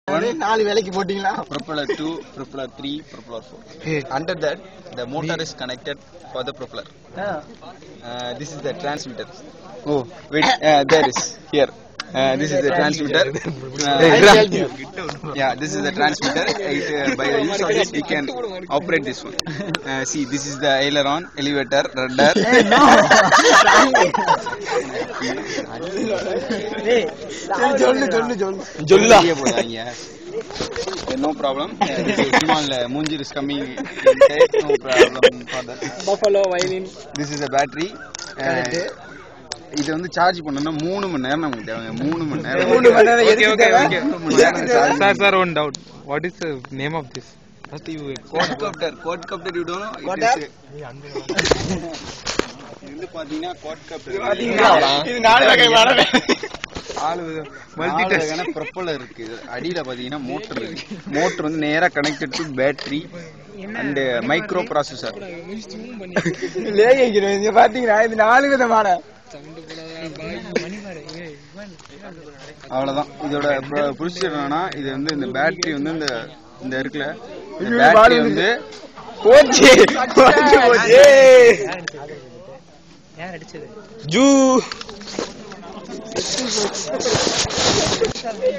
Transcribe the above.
நாலு வேலைக்கு போட்டீங்களா propeller 2, propeller 3, propeller 4. Under that, the motor is connected for the propeller. Uh, this is the transmitter. Oh, wait, uh, there is here. Uh, this is the transmitter. Uh, yeah, this is the transmitter. It, uh, by the use of it, you can operate this one. Uh, see, this is the aileron, elevator, rudder. சரி சொல்லு சொல்லு சொல்லு சொல்லா போதாங்க no problem uh, this is small uh, munjir is coming inside no problem for that buffalo violin this is a battery uh, இது வந்து charge பண்ணனும்னா மூணு மணி நேரம் நமக்கு தேவை மூணு மணி நேரம் மூணு மணி நேரம் எதுக்கு Okay, okay, தேவை? okay. மூணு மணி நேரம் charge Sir, sir, one doubt. What is the name of this? First you quadcopter quadcopter you don't know it What is இது வந்து பாத்தீங்கன்னா quadcopter இது நாலு வகையான ஆளு மல்டிடாஸ்கான ப்ரொப்பலர் இருக்கு அடியில பாத்தீங்கன்னா மோட்டர் இருக்கு மோட்டர் வந்து நேரா connected to battery and micro processor லேகிக்கிறோம் இங்க பாத்தீங்கன்னா இது நாலு விதமான அவ்வளவுதான் இதோட ப்ரொசீஜர் என்னன்னா இது வந்து இந்த பேட்டரி வந்து இந்த இந்த இருக்குல்ல இந்த இது பேட்டரி பாரு வந்து போச்சு போச்சு போச்சு Ju.